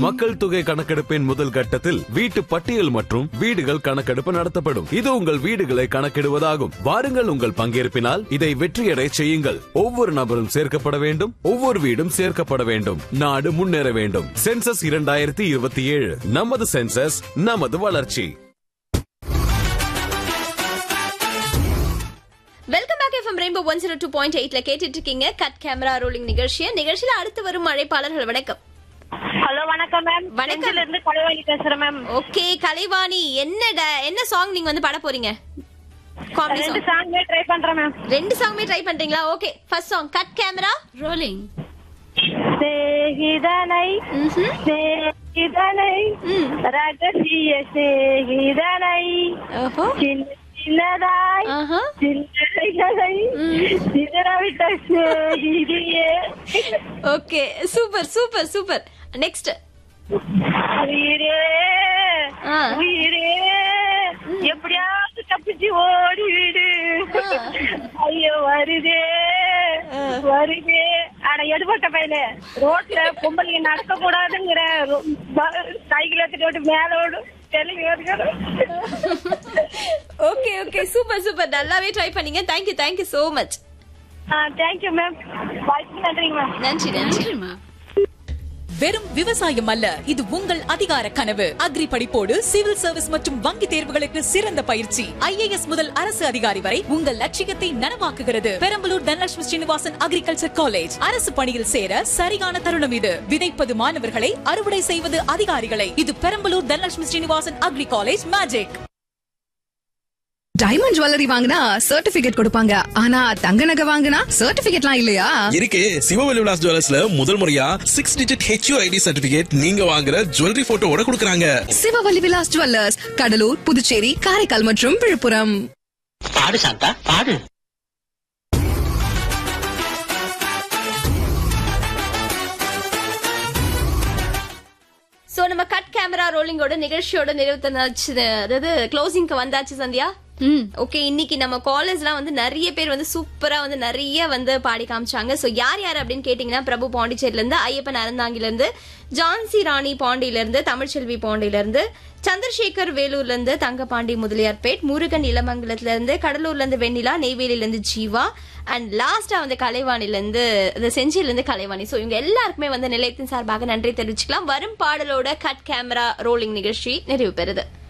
மக்கள் தொகை கணக்கெடுப்பின் முதல் கட்டத்தில் வீட்டு பட்டியல் மற்றும் வீடுகள் கணக்கெடுப்பு நடத்தப்படும் இது உங்கள் வீடுகளை கணக்கிடுவதாகும் வாருங்கள் உங்கள் பங்கேற்பினால் இதை வெற்றியடை செய்யுங்கள் ஒவ்வொரு நபரும் சேர்க்கப்பட வேண்டும் ஒவ்வொரு வீடும் சேர்க்கப்பட வேண்டும் நாடு முன்னேற வேண்டும் சென்சஸ் இரண்டாயிரத்தி இருபத்தி ஏழு நமது சென்சஸ் நமது வளர்ச்சி welcome back FM rainbow one zero two point எயிட்ல கேட்டுட்டு இருக்கீங்க கட் கேமரா ரோலிங் நிகழ்ச்சியை நிகழ்ச்சியில அடுத்து வரும் அழைப்பாளர்கள் வணக்கம் ஹலோ வணக்கம் மேம் வணக்கம். செஞ்சில இருந்து கலைவாணி பேசுறேன் மேம் ஓகே கலைவாணி என்ன ட- என்ன சாங் நீங்க வந்து பாட போறீங்க காமெடி ரெண்டு சாங் சாங்மே ட்ரை பண்றேன் மேம் ரெண்டு சாங்குமே ட்ரை பண்றீங்களா okay first song cut camera rolling சேகிதனை சேகிதனை ம். ரகசிய சேகிதனை ஓஹோ சின்ன சின்னதாய் ஆஹா சின்னதை சிதறவிட்ட சேகிதியே okay super super super next உயிரே ஆ. உயிரே எப்படியாவது தப்பிச்சு ஓடிவிடு ஐயோ வருதே வருதே ஆனா எடுபட்ட பையனே ரோட்ல பொம்பளைங்க நடக்க கூடாதுங்கிற ரொ- ப- சைக்கிள் எடுத்துட்டு ஓட்டு மேல ஓடும் தெலுங்கு ஓடுகிறோம். ஓகே ஓகே சூப்பர் சூப்பர் நல்லாவே ட்ரை பண்ணீங்க thank you thank you so much ah thank you ma'am வாய்ப்பு நன்றிங்க மேம் நன்றி நன்றி நன்றிமா வெறும் விவசாயம் அல்ல இது உங்கள் அதிகார கனவு அக்ரி படிப்போடு சிவில் சர்வீஸ் மற்றும் வங்கி தேர்வுகளுக்கு சிறந்த பயிற்சி ஐஏஎஸ் முதல் அரசு அதிகாரி வரை உங்கள் லட்சியத்தை நனவாக்குகிறது பெரம்பலூர் தனலட்சுமி ஸ்ரீனிவாசன் அக்ரிகல்ச்சர் காலேஜ் அரசு பணியில் சேர சரியான தருணம் இது விதைப்பது மாணவர்களை அறுவடை செய்வது அதிகாரிகளை இது Perambalur Dhanalakshmi Srinivasan agri college magic diamond jewellery வாங்கினா சர்டிபிகேட் கொடுப்பாங்க ஆனா தங்க நகை வாங்கினா சர்டிபிகேட்லாம் இல்லையா இருக்கு சிவவெளி விலாஸ் ஜுவல்லர்ஸ்ல முதல் முறையா six digit HUID certificate நீங்க வாங்குற ஜுவல்லரி போட்டோவோட கொடுக்கறாங்க சிவவல்லி விலாஸ் ஜுவல்லர்ஸ் கடலூர் புதுச்சேரி காரைக்கால் மற்றும் விழுப்புரம் பாடு சாந்தா பாடு சோ நம்ம கட் கேமரா ரோலிங்கோட நிகழ்ச்சியோட நிறைவுத்தனாச்சு அதாவது க்ளோசிங்க்கு வந்தாச்சு சந்தியா ம் ஓகே இன்னைக்கு நம்ம காலேஜ்லாம் வந்து நிறைய பேர் வந்து சூப்பரா வந்து நிறைய வந்து பாடி காமிச்சாங்க சோ யார் யார் அப்படின்னு கேட்டீங்கன்னா பிரபு பாண்டிச்சேரில இருந்து ஐயப்பன் அறந்தாங்கில இருந்து ஜான்சி ராணி பாண்டியில இருந்து தமிழ்ச்செல்வி பாண்டியில இருந்து சந்திரசேகர் வேலூர்ல இருந்து தங்கபாண்டி முதலியார்பேட் முருகன் இளமங்கலத்துல இருந்து கடலூர்ல இருந்து வெண்ணிலா நெய்வேலியில இருந்து ஜீவா அண்ட் லாஸ்டா வந்து கலைவாணில இருந்து இந்த செஞ்சியில இருந்து கலைவாணி சோ இவங்க எல்லாருக்குமே வந்து நிலையத்தின் சார்பாக நன்றி தெரிவிச்சுக்கலாம் வரும் பாடலோட கட் கேமரா ரோலிங் நிகழ்ச்சி நிறைவு பெறுது